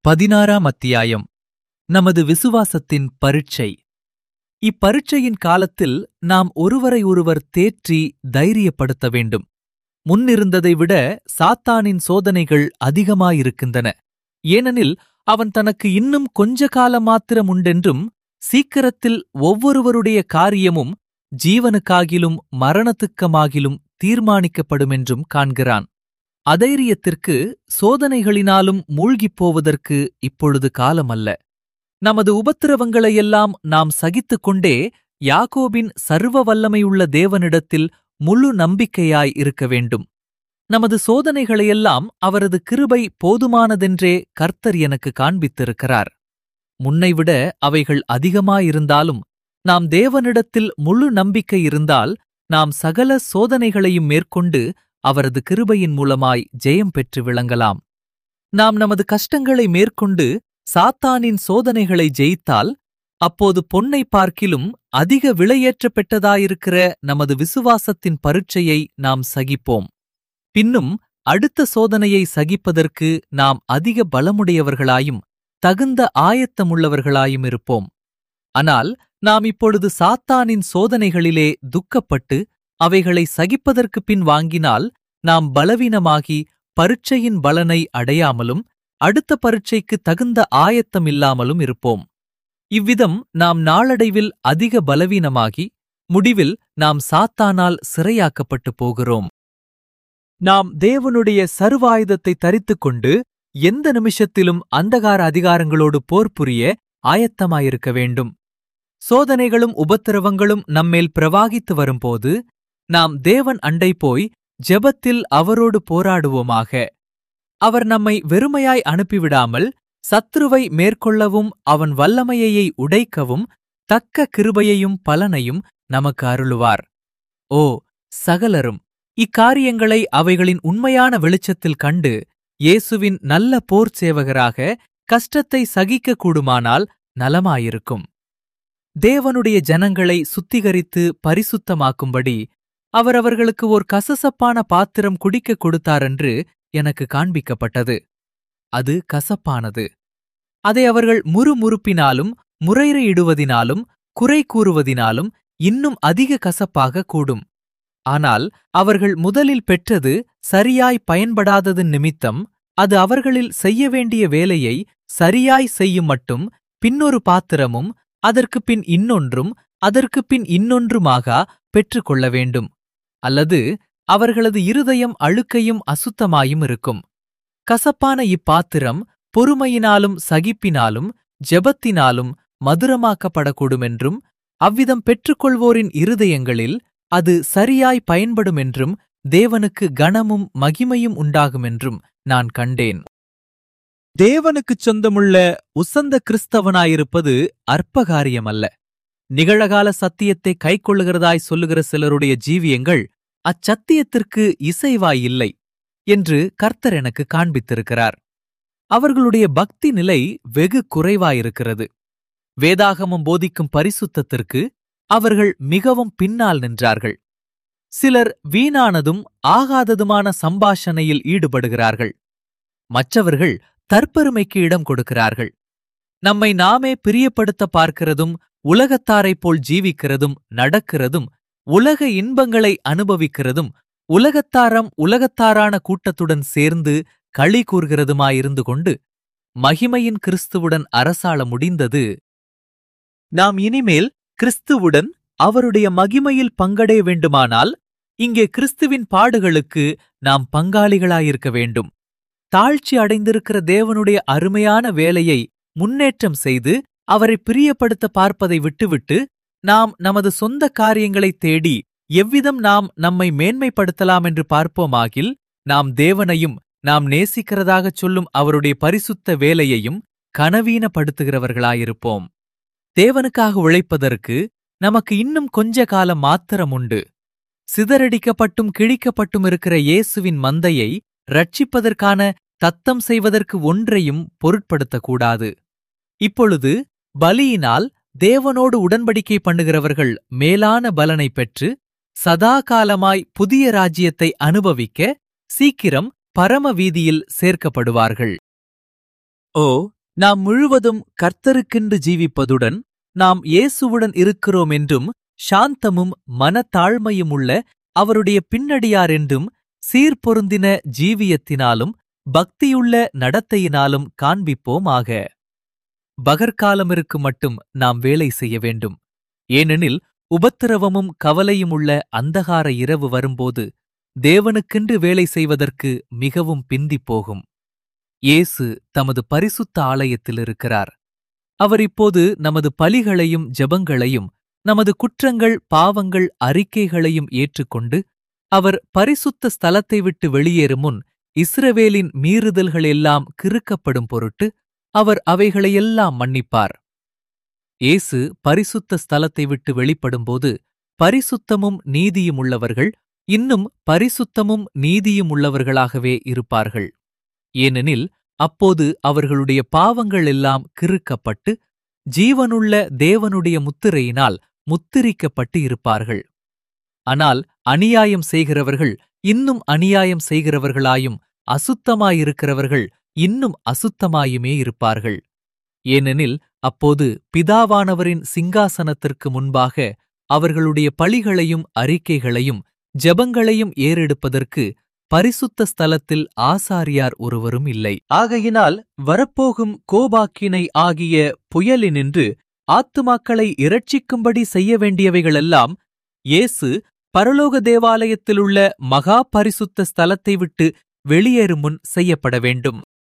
பதினாறாம் அத்தியாயம் நமது விசுவாசத்தின் பரீட்சை இப்பரீட்சையின் காலத்தில் நாம் ஒருவரை ஒருவர் தேற்றி தைரியப்படுத்த வேண்டும் முன்னிருந்ததை விட சாத்தானின் சோதனைகள் அதிகமாயிருக்கின்றன ஏனெனில் அவன் தனக்கு இன்னும் கொஞ்ச காலம் மாத்திரம் உண்டென்றும் சீக்கிரத்தில் ஒவ்வொருவருடைய காரியமும் ஜீவனுக்காகிலும் மரணத்துக்கமாகிலும் தீர்மானிக்கப்படுமென்றும் காண்கிறான் அதைரியத்திற்கு சோதனைகளினாலும் மூழ்கிப் போவதற்கு இப்பொழுது காலமல்ல நமது உபத்திரவங்களையெல்லாம் நாம் சகித்துக் கொண்டே யாக்கோபின் சர்வ வல்லமையுள்ள தேவனிடத்தில் முழு நம்பிக்கையாய் இருக்க வேண்டும் நமது சோதனைகளையெல்லாம் அவரது கிருபை போதுமானதென்றே கர்த்தர் எனக்கு காண்பித்திருக்கிறார் முன்னைவிட அவைகள் அதிகமாயிருந்தாலும் நாம் தேவனிடத்தில் முழு நம்பிக்கை இருந்தால் நாம் சகல சோதனைகளையும் மேற்கொண்டு அவரது கிருபையின் மூலமாய் ஜெயம் பெற்று விளங்கலாம் நாம் நமது கஷ்டங்களை மேற்கொண்டு சாத்தானின் சோதனைகளை ஜெயித்தால் அப்போது பொன்னை பார்க்கிலும் அதிக விலையேற்ற பெற்றதாயிருக்கிற நமது விசுவாசத்தின் பரீட்சையை நாம் சகிப்போம் பின்னும் அடுத்த சோதனையை சகிப்பதற்கு நாம் அதிக பலமுடையவர்களாயும் தகுந்த ஆயத்தமுள்ளவர்களாயும் இருப்போம் ஆனால் நாம் இப்பொழுது சாத்தானின் சோதனைகளிலே துக்கப்பட்டு அவைகளை சகிப்பதற்கு பின் வாங்கினால் நாம் பலவீனமாகி பரீட்சையின் பலனை அடையாமலும் அடுத்த பரீட்சைக்கு தகுந்த ஆயத்தம் இல்லாமலும் இருப்போம் இவ்விதம் நாம் நாளடைவில் அதிக பலவீனமாகி முடிவில் நாம் சாத்தானால் சிறையாக்கப்பட்டு போகிறோம் நாம் தேவனுடைய சர்வாயுதத்தை தரித்துக் கொண்டு எந்த நிமிஷத்திலும் அந்தகார அதிகாரங்களோடு போர் புரிய ஆயத்தமாயிருக்க வேண்டும் சோதனைகளும் உபத்திரவங்களும் நம்மேல் பிரவாகித்து வரும்போது நாம் தேவன் அண்டை போய் ஜெபத்தில் அவரோடு போராடுவோமாக அவர் நம்மை வெறுமையாய் அனுப்பிவிடாமல் சத்ருவை மேற்கொள்ளவும் அவன் வல்லமையை உடைக்கவும் தக்க கிருபையையும் பலனையும் நமக்கு அருளுவார் ஓ சகலரும் இக்காரியங்களை அவைகளின் உண்மையான வெளிச்சத்தில் கண்டு இயேசுவின் நல்ல போர் சேவகராக கஷ்டத்தை சகிக்க கூடுமானால் நலமாயிருக்கும் தேவனுடைய ஜனங்களை சுத்திகரித்து பரிசுத்தமாக்கும்படி அவர் அவர்களுக்கு ஓர் கசசப்பான பாத்திரம் குடிக்க கொடுத்தாரென்று எனக்கு காண்பிக்கப்பட்டது அது கசப்பானது அதை அவர்கள் முறுமுறுப்பினாலும் முறையிடுவதினாலும் குறை கூறுவதினாலும் இன்னும் அதிக கசப்பாக கூடும் ஆனால் அவர்கள் முதலில் பெற்றது சரியாய் பயன்படாதது நிமித்தம் அது அவர்களில் செய்ய வேண்டிய வேலையை சரியாய் செய்யும் மட்டும் பின்னொரு பாத்திரமும் அதற்குப் பின் இன்னொன்றும் அதற்குப் பின் இன்னொன்றுமாக பெற்றுக்கொள்ள வேண்டும் அல்லது அவர்களது இருதயம் அழுக்கையும் அசுத்தமாயும் இருக்கும் கசப்பான இப்பாத்திரம் பொறுமையினாலும் சகிப்பினாலும் ஜெபத்தினாலும் மதுரமாக்கப்படக்கூடுமென்றும் அவ்விதம் பெற்றுக்கொள்வோரின் இருதயங்களில் அது சரியாய் பயன்படுமென்றும் தேவனுக்கு கனமும் மகிமையும் உண்டாகுமென்றும் நான் கண்டேன் தேவனுக்குச் சொந்தமுள்ள உசந்த கிறிஸ்தவனாயிருப்பது அற்பகாரியமல்ல நிகழகால சத்தியத்தை கைக்கொள்ளுகிறதாய் சொல்லுகிற சிலருடைய ஜீவியங்கள் அச்சத்தியத்திற்கு இசைவாய் இல்லை என்று கர்த்தர் எனக்கு காண்பித்திருக்கிறார் அவர்களுடைய பக்தி நிலை வெகு குறைவாயிருக்கிறது வேதாகமம் போதிக்கும் பரிசுத்தத்திற்கு அவர்கள் மிகவும் பின்னால் நின்றார்கள் சிலர் வீணானதும் ஆகாததுமான சம்பாஷணையில் ஈடுபடுகிறார்கள் மற்றவர்கள் தற்பெருமைக்கு இடம் கொடுக்கிறார்கள் நம்மை நாமே பிரியப்படுத்த பார்க்கிறதும் உலகத்தாரைப் போல் ஜீவிக்கிறதும் நடக்கிறதும் உலக இன்பங்களை அனுபவிக்கிறதும் உலகத்தாரம் உலகத்தாரான கூட்டத்துடன் சேர்ந்து களி கூறுகிறதுமாயிருந்து கொண்டு மகிமையின் கிறிஸ்துவுடன் அரசாள முடிந்தது நாம் இனிமேல் கிறிஸ்துவுடன் அவருடைய மகிமையில் பங்கடைய வேண்டுமானால் இங்கே கிறிஸ்துவின் பாடுகளுக்கு நாம் பங்காளிகளாயிருக்க வேண்டும் தாழ்ச்சி அடைந்திருக்கிற தேவனுடைய அருமையான வேலையை முன்னேற்றம் செய்து அவரை பிரியப்படுத்த பார்ப்பதை விட்டுவிட்டு நாம் நமது சொந்த காரியங்களைத் தேடி எவ்விதம் நாம் நம்மை மேன்மைப்படுத்தலாம் என்று பார்ப்போமாகில் நாம் தேவனையும் நாம் நேசிக்கிறதாகச் சொல்லும் அவருடைய பரிசுத்த வேலையையும் கனவீனப்படுத்துகிறவர்களாயிருப்போம் தேவனுக்காக உழைப்பதற்கு நமக்கு இன்னும் கொஞ்ச காலம் மாத்திரம் உண்டு சிதறடிக்கப்பட்டும் கிழிக்கப்பட்டும் இருக்கிற இயேசுவின் மந்தையை ரட்சிப்பதற்கான தத்தம் செய்வதற்கு ஒன்றையும் பொருட்படுத்தக்கூடாது இப்பொழுது பலியினால் தேவனோடு உடன்படிக்கை பண்ணுகிறவர்கள் மேலான பலனை பெற்று சதா காலமாய் புதிய ராஜ்யத்தை அனுபவிக்க சீக்கிரம் பரம வீதியில் சேர்க்கப்படுவார்கள் ஓ நாம் முழுவதும் கர்த்தருக்கென்று ஜீவிப்பதுடன் நாம் இயேசுவுடன் இருக்கிறோம் என்றும் சாந்தமும் மனத்தாழ்மையும் உள்ள அவருடைய பின்னடியார் என்றும் சீர்பொருந்தின ஜீவியத்தினாலும் பக்தியுள்ள நடத்தையினாலும் காண்பிப்போமாக பகற்காலமிருக்கு மட்டும் நாம் வேலை செய்ய வேண்டும் ஏனெனில் உபத்திரவமும் கவலையும் உள்ள அந்தகார இரவு வரும்போது தேவனுக்கென்று வேலை செய்வதற்கு மிகவும் பிந்திப் போகும் இயேசு தமது பரிசுத்த ஆலயத்தில் இருக்கிறார் அவர் இப்போது நமது பலிகளையும் ஜெபங்களையும் நமது குற்றங்கள் பாவங்கள் அறிக்கைகளையும் ஏற்றுக்கொண்டு அவர் பரிசுத்த ஸ்தலத்தை விட்டு வெளியேறும் முன் இஸ்ரவேலின் மீறுதல்கள் எல்லாம் கிறுக்கப்படும் பொருட்டு அவர் அவைகளையெல்லாம் மன்னிப்பார் இயேசு பரிசுத்த ஸ்தலத்தை விட்டு வெளிப்படும்போது பரிசுத்தமும் நீதியும் உள்ளவர்கள் இன்னும் பரிசுத்தமும் நீதியும் உள்ளவர்களாகவே இருப்பார்கள் ஏனெனில் அப்போது அவர்களுடைய பாவங்கள் எல்லாம் கிறுக்கப்பட்டு ஜீவனுள்ள தேவனுடைய முத்திரையினால் முத்திரிக்கப்பட்டு இருப்பார்கள் ஆனால் அநியாயம் செய்கிறவர்கள் இன்னும் அநியாயம் செய்கிறவர்களாயும் அசுத்தமாயிருக்கிறவர்கள் இன்னும் அசுத்தமாயுமே இருப்பார்கள் ஏனெனில் அப்போது பிதாவானவரின் சிங்காசனத்திற்கு முன்பாக அவர்களுடைய பழிகளையும் அறிக்கைகளையும் ஜெபங்களையும் ஏறெடுப்பதற்கு பரிசுத்த ஸ்தலத்தில் ஆசாரியார் ஒருவரும் இல்லை ஆகையினால் வரப்போகும் கோபாக்கினை ஆகிய புயலினின்று ஆத்துமாக்களை இரட்சிக்கும்படி செய்ய வேண்டியவைகளெல்லாம் இயேசு பரலோக தேவாலயத்திலுள்ள மகா பரிசுத்த ஸ்தலத்தை விட்டு வெளியேறும் முன் செய்யப்பட வேண்டும்